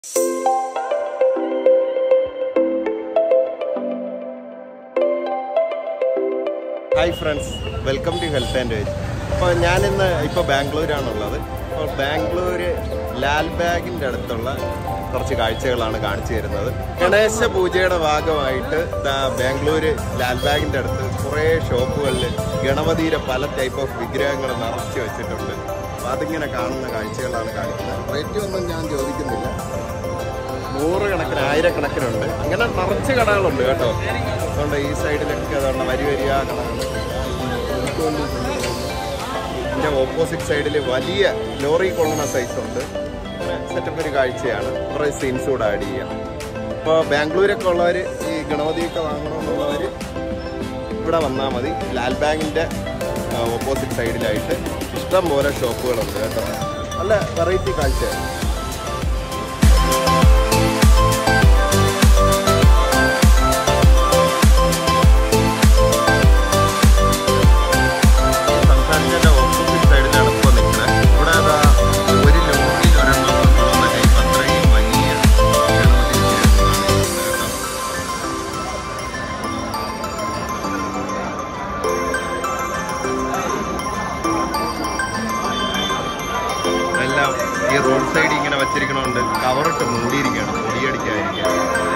hi friends welcome to health and veg അപ്പോൾ ഞാനിന്ന് ഇപ്പോൾ ബാംഗ്ലൂരാണുള്ളത് അപ്പോൾ ബാംഗ്ലൂർ ലാൽ ബാഗിൻ്റെ അടുത്തുള്ള കുറച്ച് കാഴ്ചകളാണ് കാണിച്ചു തരുന്നത് ഗണേശ പൂജയുടെ ഭാഗമായിട്ട് ദാ ബാംഗ്ലൂർ ലാൽ ബാഗിൻ്റെ അടുത്ത് കുറേ ഷോപ്പുകളിൽ ഗണപതിയുടെ പല ടൈപ്പ് ഓഫ് വിഗ്രഹങ്ങൾ നിറച്ച് വെച്ചിട്ടുണ്ട് അപ്പോൾ അതിങ്ങനെ കാണുന്ന കാഴ്ചകളാണ് കാണിക്കുന്നത് റേറ്റ് ഒന്നും ഞാൻ ചോദിക്കുന്നില്ല നൂറുകണക്കിന് ആയിരക്കണക്കിനുണ്ട് അങ്ങനെ നിറച്ച് കടകളുണ്ട് കേട്ടോ അതുകൊണ്ട് ഈ സൈഡിലൊക്കെ അതുകൊണ്ട് വരി വരിക കടകൾ ഇതിൻ്റെ ഓപ്പോസിറ്റ് സൈഡിൽ വലിയ ലോറി കൊള്ളുന്ന സൈസ് ഉണ്ട് സെറ്റപ്പ് ഒരു കാഴ്ചയാണ് കുറേ സീൻസ് കൂടെ ആഡ് ചെയ്യാം ഇപ്പോൾ ബാംഗ്ലൂരൊക്കെ ഉള്ളവർ ഈ ഗണപതിയൊക്കെ വാങ്ങണമെന്നുള്ളവർ ഇവിടെ വന്നാൽ മതി ലാൽ ബാങ്കിൻ്റെ ഓപ്പോസിറ്റ് സൈഡിലായിട്ട് ഇഷ്ടം പോലെ ഷോപ്പുകളുണ്ട് കേട്ടോ നല്ല വെറൈറ്റി കാഴ്ചയാണ് സംസാരിച്ചതിന്റെ ഓപ്പോസിറ്റ് സൈഡിലാണ് ഇപ്പോൾ നിൽക്കുന്നത് ഇവിടെ അതാ ഒരു ലോറിയിൽ ഒരെണ്ണം കൊണ്ടുവന്ന ടൈപ്പ് അത്രയും വലിയ ഗണപതി വിഗ്രഹങ്ങളാണ് ഇരിക്കുന്നത് കേട്ടോ എല്ലാം ഈ റോഡ് സൈഡ് ഇങ്ങനെ വെച്ചിരിക്കണോണ്ട് കവറിട്ട് മൂടിയിരിക്കുകയാണ് പൊടിയടിക്കാതിരിക്കാൻ